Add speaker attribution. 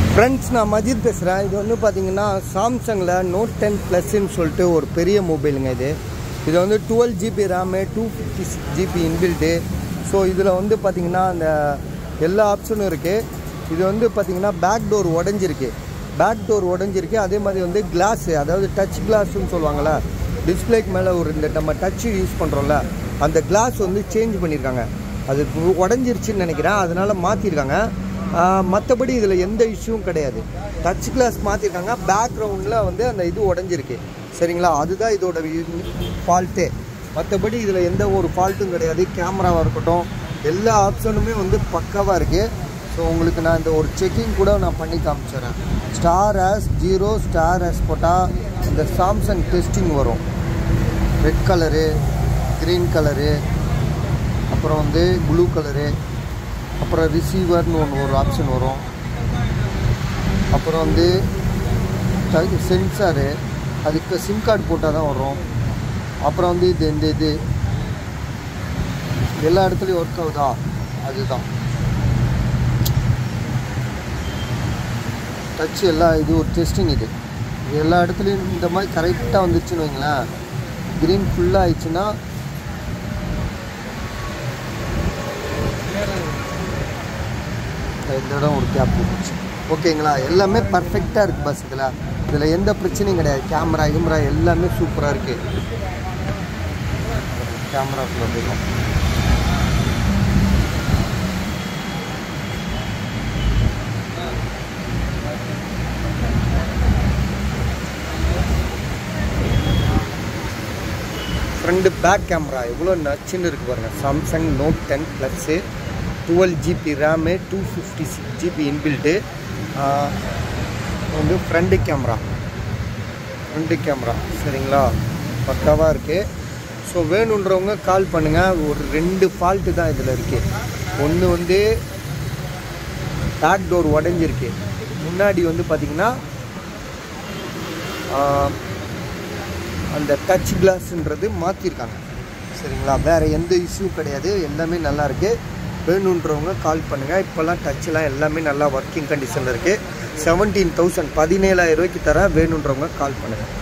Speaker 1: friends நான் மஜித் பேசுகிறேன் இது வந்து பார்த்தீங்கன்னா சாம்சங்கில் நோட் டென் ப்ளஸ்ன்னு சொல்லிட்டு ஒரு பெரிய மொபைலுங்க இது இது வந்து twelve GB RAM two fifty six GB inbuilt so இதில் வந்து பார்த்தீங்கன்னா அந்த எல்லா ஆப்ஷனும் இருக்குது இது வந்து பார்த்தீங்கன்னா பேக் டோர் உடஞ்சிருக்கு பேக் டோர் உடஞ்சிருக்கு அதே மாதிரி வந்து கிளாஸு அதாவது டச் கிளாஸ்ன்னு சொல்லுவாங்கள்ல டிஸ்பிளேக்கு மேலே ஒரு இந்த நம்ம டச் யூஸ் பண்ணுறோம்ல அந்த கிளாஸ் வந்து சேஞ்ச் பண்ணியிருக்காங்க அது உடஞ்சிருச்சுன்னு நினைக்கிறேன் அதனால் மாற்றிருக்காங்க மற்றபடி இதில் எந்த இஷ்யூவும் கிடையாது டச் கிளாஸ் மாற்றிருக்காங்க பேக்ரவுண்டில் வந்து அந்த இது உடஞ்சிருக்கு சரிங்களா அதுதான் இதோட ஃபால்ட்டே மற்றபடி இதில் எந்த ஒரு ஃபால்ட்டும் கிடையாது கேமராவாக இருக்கட்டும் எல்லா ஆப்ஷனுமே வந்து பக்காவாக இருக்குது ஸோ உங்களுக்கு நான் இந்த ஒரு செக்கிங் கூட நான் பண்ணி காமிச்சிடுறேன் star hash zero star hash போட்டால் இந்த சாம்சங் டெஸ்டிங் வரும் ரெட் கலரு க்ரீன் கலரு அப்புறம் வந்து ப்ளூ கலரு அப்புறம் ரிசீவர்னு ஒன்று ஒரு ஆப்ஷன் வரும் அப்புறம் வந்து சென்சாரு அதுக்கு சிம் கார்டு போட்டால் தான் வரும் அப்புறம் வந்து இது இந்த இது எல்லா இடத்துலையும் ஒர்க் ஆகுதா அதுதான் டச் எல்லா இது ஒரு டெஸ்டிங் இது இது எல்லா இடத்துலையும் இந்த மாதிரி கரெக்டாக வந்துச்சுன்னு வைங்களேன் க்ரீன் ஃபுல்லாக ஆயிடுச்சுன்னா இந்த இடம் ஒரு கேப் போட்டுச்சு ஓகேங்களா எல்லாமே பர்ஃபெக்டாக இருக்குது பஸ் இதில் இதில் எந்த பிரச்சனையும் கிடையாது கேமரா கிமரா எல்லாமே சூப்பராக இருக்குது கேமராக்குள்ள போயிடும் ஃப்ரண்ட் பேக் கேமரா எவ்வளோ நச்சுன்னு இருக்கு பாருங்கள் Samsung Note ten plus twelve GB RAM two fifty six GB inbuilt வந்து ஃப்ரண்ட் கேமரா ஃப்ரண்ட் கேமரா சரிங்களா பக்காவாக இருக்குது ஸோ வேணுன்றவங்க கால் பண்ணுங்கள் ஒரு ரெண்டு ஃபால்ட்டு தான் இதில் இருக்குது ஒன்று வந்து பேக் டோர் உடஞ்சிருக்கு முன்னாடி வந்து பார்த்திங்கன்னா அந்த டச் கிளாஸ்ன்றது மாற்றிருக்காங்க சரிங்களா வேறு எந்த இஷ்யூ கிடையாது எல்லாமே நல்லா இருக்குது வேணுன்றவங்க கால் பண்ணுங்கள் இப்போல்லாம் டச்செலாம் எல்லாமே நல்லா ஒர்க்கிங் கண்டிஷனில் இருக்குது செவன்டீன் தௌசண்ட் பதினேழாயிரம் ரூபாய்க்கு தர வேணுன்றவங்க கால் பண்ணுங்கள்